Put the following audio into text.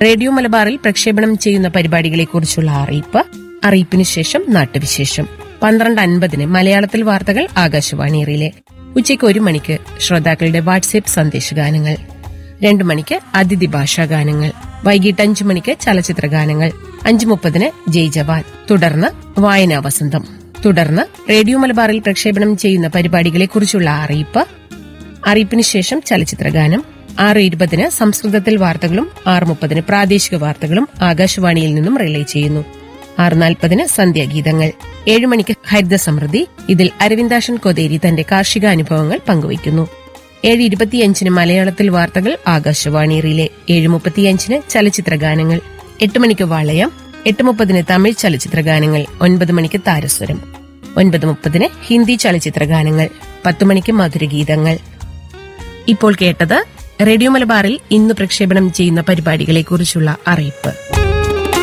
radio മലബാറിൽ പ്രക്ഷേപണം ചെയ്യുന്ന പരിപാടികളെക്കുറിച്ചുള്ള അറിയിപ്പ് അറിയിപ്പിന് ശേഷം നാട്ടുവിശേഷം പന്ത്രണ്ട് അൻപതിന് മലയാളത്തിൽ വാർത്തകൾ ആകാശവാണിയിലെ ഉച്ചയ്ക്ക് ഒരു മണിക്ക് ശ്രോതാക്കളുടെ വാട്സ്ആപ്പ് സന്ദേശഗാനങ്ങൾ രണ്ടു മണിക്ക് അതിഥി ഭാഷാ ഗാനങ്ങൾ വൈകിട്ട് അഞ്ചു മണിക്ക് ചലച്ചിത്ര ഗാനങ്ങൾ അഞ്ചു മുപ്പതിന് ജയ് ജവാൻ തുടർന്ന് വായനാ വസന്തം തുടർന്ന് റേഡിയോ മലബാറിൽ പ്രക്ഷേപണം ചെയ്യുന്ന പരിപാടികളെക്കുറിച്ചുള്ള അറിയിപ്പ് അറിയിപ്പിന് ശേഷം ചലച്ചിത്ര ഗാനം ആറ് ഇരുപതിന് സംസ്കൃതത്തിൽ വാർത്തകളും ആറ് മുപ്പതിന് പ്രാദേശിക വാർത്തകളും ആകാശവാണിയിൽ നിന്നും റിലേ ചെയ്യുന്നു ആറ് നാൽപ്പതിന് സന്ധ്യാഗീതങ്ങൾ ഏഴ് മണിക്ക് ഹരിത സമൃദ്ധി ഇതിൽ അരവിന്ദാഷൻ കൊതേരി തന്റെ കാർഷിക അനുഭവങ്ങൾ പങ്കുവയ്ക്കുന്നു ഏഴ് ഇരുപത്തിയഞ്ചിന് മലയാളത്തിൽ വാർത്തകൾ ആകാശവാണി റിലേ ഏഴ് മുപ്പത്തിയഞ്ചിന് ചലച്ചിത്ര ഗാനങ്ങൾ എട്ട് മണിക്ക് വളയം എട്ട് മുപ്പതിന് തമിഴ് ചലച്ചിത്ര ഗാനങ്ങൾ ഒൻപത് മണിക്ക് താരസ്വരം ഒൻപത് മുപ്പതിന് ഹിന്ദി ചലച്ചിത്ര ഗാനങ്ങൾ പത്ത് മണിക്ക് മധുരഗീതങ്ങൾ ഇപ്പോൾ കേട്ടത് റേഡിയോ മലബാറിൽ ഇന്ന് പ്രക്ഷേപണം ചെയ്യുന്ന പരിപാടികളെക്കുറിച്ചുള്ള അറിയിപ്പ്